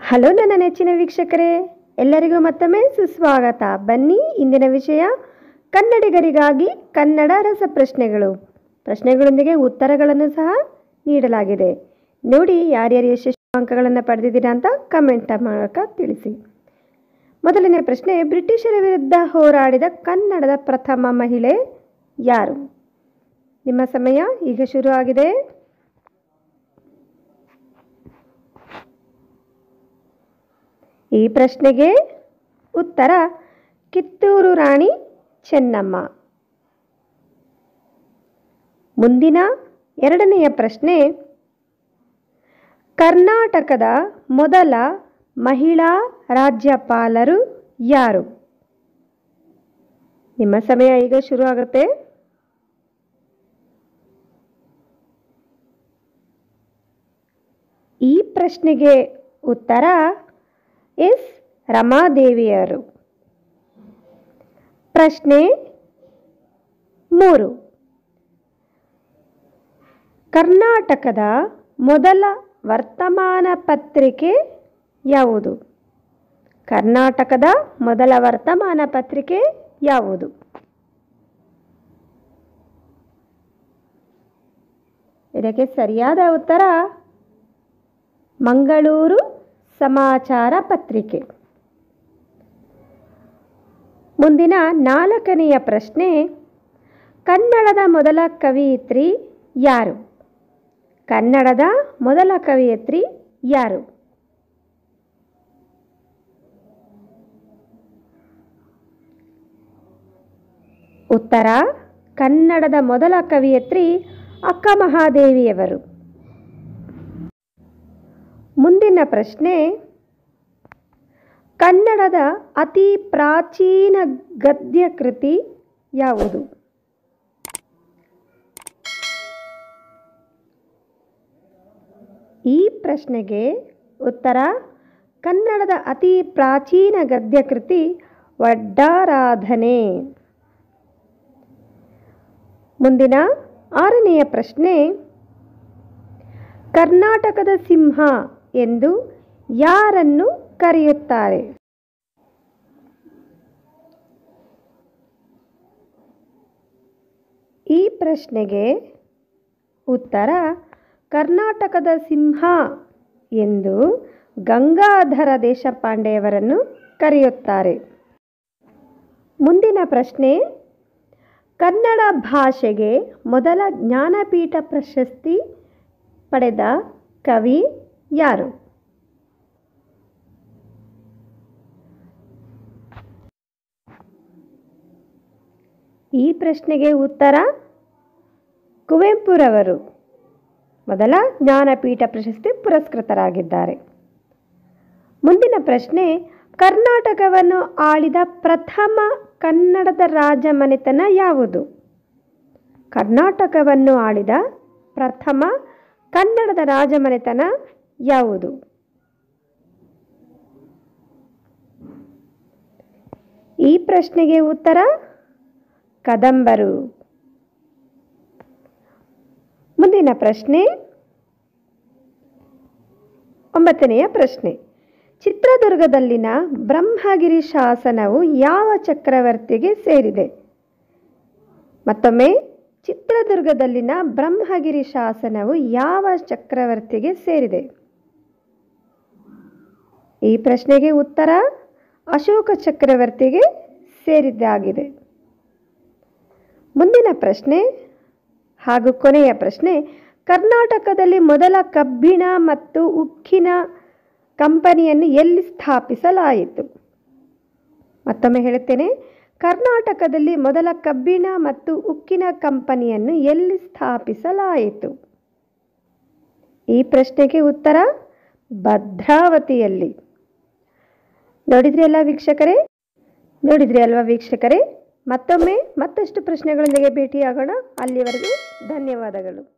hello ನನ್ನ ನೆಚ್ಚಿನ ವೀಕ್ಷಕರೇ ಎಲ್ಲರಿಗೂ ಮತ್ತೊಮ್ಮೆ ಸುಸ್ವಾಗತ ಬನ್ನಿ ಇಂದಿನ ವಿಷಯ ಕನ್ನಡಿಗರಿಗಾಗಿ ಕನ್ನಡ ರಸಪ್ರಶ್ನೆಗಳು ಪ್ರಶ್ನೆಗಳೊಂದಿಗೆ ಉತ್ತರಗಳನ್ನು ಸಹ ನೀಡಲಾಗಿದೆ ನೋಡಿ ಯಾರ್ಯಾರು ಎಷ್ಟೆಷ್ಟು ಅಂಕಗಳನ್ನು ಪಡೆದಿದ್ದೀರಾ ಅಂತ ಕಮೆಂಟ್ ಮೂಲಕ ತಿಳಿಸಿ ಮೊದಲನೇ ಪ್ರಶ್ನೆ ಬ್ರಿಟಿಷರ ವಿರುದ್ಧ ಹೋರಾಡಿದ ಕನ್ನಡದ ಪ್ರಥಮ ಮಹಿಳೆ ಯಾರು ನಿಮ್ಮ ಸಮಯ ಈಗ ಶುರು ಆಗಿದೆ ಈ ಪ್ರಶ್ನೆಗೆ ಉತ್ತರ ಕಿತ್ತೂರು ರಾಣಿ ಚೆನ್ನಮ್ಮ ಮುಂದಿನ ಎರಡನೆಯ ಪ್ರಶ್ನೆ ಕರ್ನಾಟಕದ ಮೊದಲ ಮಹಿಳಾ ರಾಜ್ಯಪಾಲರು ಯಾರು ನಿಮ್ಮ ಸಮಯ ಈಗ ಶುರು ಆಗುತ್ತೆ ಈ ಪ್ರಶ್ನೆಗೆ ಉತ್ತರ ಎಸ್ ರಮಾದೇವಿಯರು ಪ್ರಶ್ನೆ ಮೂರು ಕರ್ನಾಟಕದ ಮೊದಲ ವರ್ತಮಾನ ಪತ್ರಿಕೆ ಯಾವುದು ಕರ್ನಾಟಕದ ಮೊದಲ ವರ್ತಮಾನ ಪತ್ರಿಕೆ ಯಾವುದು ಇದಕ್ಕೆ ಸರಿಯಾದ ಉತ್ತರ ಮಂಗಳೂರು ಸಮಾಚಾರ ಪತ್ರಿಕೆ ಮುಂದಿನ ನಾಲ್ಕನೆಯ ಪ್ರಶ್ನೆ ಕನ್ನಡದ ಮೊದಲ ಕವಿಯಿತ್ರಿ ಯಾರು ಕನ್ನಡದ ಮೊದಲ ಕವಿಯತ್ರಿ ಯಾರು ಉತ್ತರ ಕನ್ನಡದ ಮೊದಲ ಕವಿಯತ್ರಿ ಅಕ್ಕ ಮಹಾದೇವಿಯವರು ಮುಂದಿನ ಪ್ರಶ್ನೆ ಕನ್ನಡದ ಅತಿ ಪ್ರಾಚೀನ ಗದ್ಯ ಕೃತಿ ಯಾವುದು ಈ ಪ್ರಶ್ನೆಗೆ ಉತ್ತರ ಕನ್ನಡದ ಅತಿ ಪ್ರಾಚೀನ ಗದ್ಯ ಕೃತಿ ವಡ್ಡಾರಾಧನೆ ಮುಂದಿನ ಆರನೆಯ ಪ್ರಶ್ನೆ ಕರ್ನಾಟಕದ ಸಿಂಹ ಎಂದು ಯಾರನ್ನು ಕರೆಯುತ್ತಾರೆ ಈ ಪ್ರಶ್ನೆಗೆ ಉತ್ತರ ಕರ್ನಾಟಕದ ಸಿಂಹ ಎಂದು ಗಂಗಾಧರ ದೇಶಪಾಂಡೆಯವರನ್ನು ಕರೆಯುತ್ತಾರೆ ಮುಂದಿನ ಪ್ರಶ್ನೆ ಕನ್ನಡ ಭಾಷೆಗೆ ಮೊದಲ ಜ್ಞಾನಪೀಠ ಪ್ರಶಸ್ತಿ ಪಡೆದ ಕವಿ ಯಾರು ಈ ಪ್ರಶ್ನೆಗೆ ಉತ್ತರ ಕುವೆಂಪುರವರು ಮೊದಲ ಜ್ಞಾನಪೀಠ ಪ್ರಶಸ್ತಿ ಪುರಸ್ಕೃತರಾಗಿದ್ದಾರೆ ಮುಂದಿನ ಪ್ರಶ್ನೆ ಕರ್ನಾಟಕವನ್ನು ಆಳಿದ ಪ್ರಥಮ ಕನ್ನಡದ ರಾಜಮನೆತನ ಯಾವುದು ಕರ್ನಾಟಕವನ್ನು ಆಳಿದ ಪ್ರಥಮ ಕನ್ನಡದ ರಾಜಮನೆತನ ಯಾವುದು ಈ ಪ್ರಶ್ನೆಗೆ ಉತ್ತರ ಕದಂಬರು ಮುಂದಿನ ಪ್ರಶ್ನೆ ಒಂಬತ್ತನೆಯ ಪ್ರಶ್ನೆ ಚಿತ್ರದುರ್ಗದಲ್ಲಿನ ಬ್ರಹ್ಮಗಿರಿ ಶಾಸನವು ಯಾವ ಚಕ್ರವರ್ತಿಗೆ ಸೇರಿದೆ ಮತ್ತೊಮ್ಮೆ ಚಿತ್ರದುರ್ಗದಲ್ಲಿನ ಬ್ರಹ್ಮಗಿರಿ ಶಾಸನವು ಯಾವ ಚಕ್ರವರ್ತಿಗೆ ಸೇರಿದೆ ಈ ಪ್ರಶ್ನೆಗೆ ಉತ್ತರ ಅಶೋಕ ಚಕ್ರವರ್ತಿಗೆ ಸೇರಿದ್ದಾಗಿದೆ ಮುಂದಿನ ಪ್ರಶ್ನೆ ಹಾಗೂ ಕೊನೆಯ ಪ್ರಶ್ನೆ ಕರ್ನಾಟಕದಲ್ಲಿ ಮೊದಲ ಕಬ್ಬಿಣ ಮತ್ತು ಉಕ್ಕಿನ ಕಂಪನಿಯನ್ನು ಎಲ್ಲಿ ಸ್ಥಾಪಿಸಲಾಯಿತು ಮತ್ತೊಮ್ಮೆ ಹೇಳುತ್ತೇನೆ ಕರ್ನಾಟಕದಲ್ಲಿ ಮೊದಲ ಕಬ್ಬಿಣ ಮತ್ತು ಉಕ್ಕಿನ ಕಂಪನಿಯನ್ನು ಎಲ್ಲಿ ಸ್ಥಾಪಿಸಲಾಯಿತು ಈ ಪ್ರಶ್ನೆಗೆ ಉತ್ತರ ಭದ್ರಾವತಿಯಲ್ಲಿ ನೋಡಿದ್ರಿ ಅಲ್ಲ ವೀಕ್ಷಕರೇ ನೋಡಿದ್ರಿ ಅಲ್ವಾ ವೀಕ್ಷಕರೇ ಮತ್ತೊಮ್ಮೆ ಮತ್ತಷ್ಟು ಪ್ರಶ್ನೆಗಳೊಂದಿಗೆ ಭೇಟಿಯಾಗೋಣ ಅಲ್ಲಿವರೆಗೂ ಧನ್ಯವಾದಗಳು